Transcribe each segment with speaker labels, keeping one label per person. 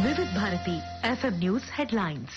Speaker 1: Vividh Bharati FM news headlines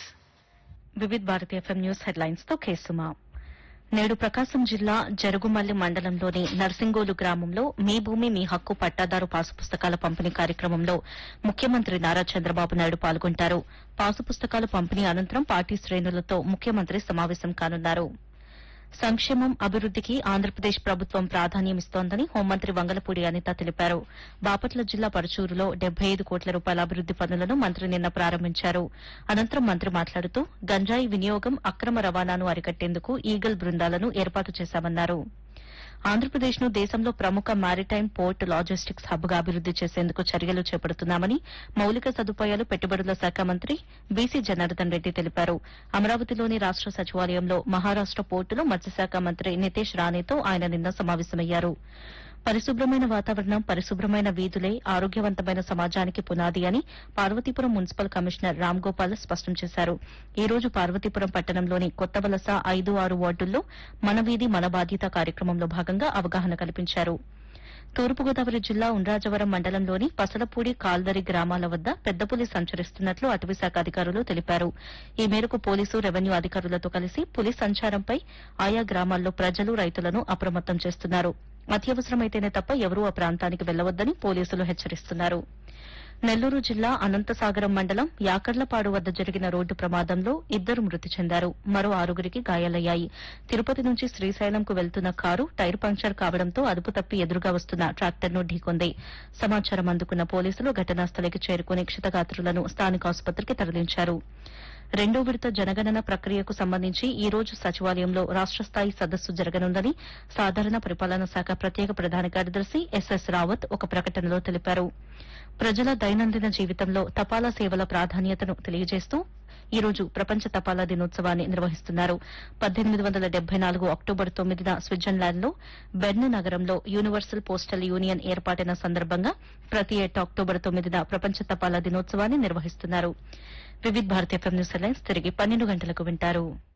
Speaker 2: Vividh Bharati FM news headlines తో కేసుమా నేడు ప్రకాశం జిల్లా జరుగుమల్లి మండలంలోని నర్సింగోలు గ్రామంలో మీ భూమి మీ హక్కు పట్టాదారు పాసు పుస్తకాల పంపిణీ కార్యక్రమంలో ముఖ్యమంత్రి నారా చంద్రబాబు నాయుడు పాల్గొంటారు పాసు పుస్తకాల పంపిణీ అనంతరం పార్టీ శ్రేణులతో ముఖ్యమంత్రి సమావేశం కానున్నారు సంక్షేమం అభివృద్దికి ఆంధ్రప్రదేశ్ ప్రభుత్వం ప్రాధాన్యమిస్తోందని హోంమంత్రి వంగలపూడి అనిత తెలిపారు బాపట్ల జిల్లా పరచూరులో డెబ్బై ఐదు కోట్ల రూపాయల అభివృద్ది పనులను మంత్రి నిన్న ప్రారంభించారు అనంతరం మంత్రి మాట్లాడుతూ గంజాయి వినియోగం అక్రమ రవాణాను అరికట్టేందుకు ఈగల్ బృందాలను ఏర్పాటు చేశామన్నారు ఆంధ్రప్రదేశ్ ను దేశంలో ప్రముఖ మారిటైమ్ పోర్ట్ లాజిస్టిక్స్ హబ్ గా అభివృద్ది చేసేందుకు చర్యలు చేపడుతున్నామని మౌలిక సదుపాయాలు పెట్టుబడుల శాఖ మంత్రి బీసీ జనార్దన్ రెడ్డి తెలిపారు అమరావతిలోని రాష్ట సచివాలయంలో మహారాష్ట పోర్టులో మత్స్యశాఖ మంత్రి నితేష్ రాణేతో ఆయన నిన్న సమావేశమయ్యారు పరిశుభ్రమైన వాతావరణం పరిశుభ్రమైన వీధులే ఆరోగ్యవంతమైన సమాజానికి పునాది అని పార్వతీపురం మున్సిపల్ కమిషనర్ రామ్ గోపాల్ స్పష్టం చేశారు ఈ రోజు పార్వతీపురం పట్టణంలోని కొత్త వలస ఐదు ఆరు వార్డుల్లో మన వీధి మన బాధ్యత కార్యక్రమంలో భాగంగా అవగాహన కల్పించారు తూర్పుగోదావరి జిల్లా ఉండ్రాజవరం మండలంలోని పసలపూడి కాల్దరి గ్రామాల వద్ద పెద్దపులి సంచరిస్తున్నట్లు అటవీశాఖ అధికారులు తెలిపారు ఈ మేరకు పోలీసు రెవెన్యూ అధికారులతో కలిసి పులి సంచారంపై ఆయా గ్రామాల్లో ప్రజలు రైతులను అప్రమత్తం చేస్తున్నారు అత్యవసరమైతేనే తప్ప ఎవరూ ఆ ప్రాంతానికి వెళ్లవద్దని పోలీసులు హెచ్చరిస్తున్నారు నెల్లూరు జిల్లా అనంతసాగరం మండలం యాకర్లపాడు వద్ద జరిగిన రోడ్డు ప్రమాదంలో ఇద్దరు మృతి చెందారు మరో ఆరుగురికి గాయాలయ్యాయి తిరుపతి నుంచి శ్రీశైలంకు వెళ్తున్న కారు టైర్ పంక్చర్ కావడంతో అదుపు తప్పి ఎదురుగా వస్తున్న ట్రాక్టర్ను ఢీకొంది సమాచారం అందుకున్న పోలీసులు ఘటనా స్థలికి చేరుకుని క్షతగాత్రులను స్థానిక ఆసుపత్రికి తరలించారు రెండో విడత జనగణన ప్రక్రియకు సంబంధించి ఈ రోజు సచివాలయంలో రాష్ట స్థాయి సదస్సు జరగనుందని సాధారణ పరిపాలనా శాఖ ప్రత్యేక ప్రధాన కార్యదర్శి ఎస్ఎస్ రావత్ ఒక ప్రకటనలో తెలిపారు ప్రజల దైనందిన జీవితంలో తపాలా సేవల ప్రాధాన్యతను తెలియజేస్తూ ఈ రోజు ప్రపంచ తపాలా దినోత్సవాన్ని నిర్వహిస్తున్నారు పద్దెనిమిది వందల డెబ్బై నాలుగు అక్టోబర్ తొమ్మిదిన స్విట్జర్లాండ్లో బెర్న్ నగరంలో యూనివర్సల్ పోస్టల్ యూనియన్ ఏర్పాటైన సందర్భంగా ప్రతి ఏటా అక్టోబర్ తొమ్మిదిన ప్రపంచ తపాలా దినోత్సవాన్ని నిర్వహిస్తున్నారు Vividh Bharat FM news headlines తిరిగి పన్నెండు గంటలకు వింటారు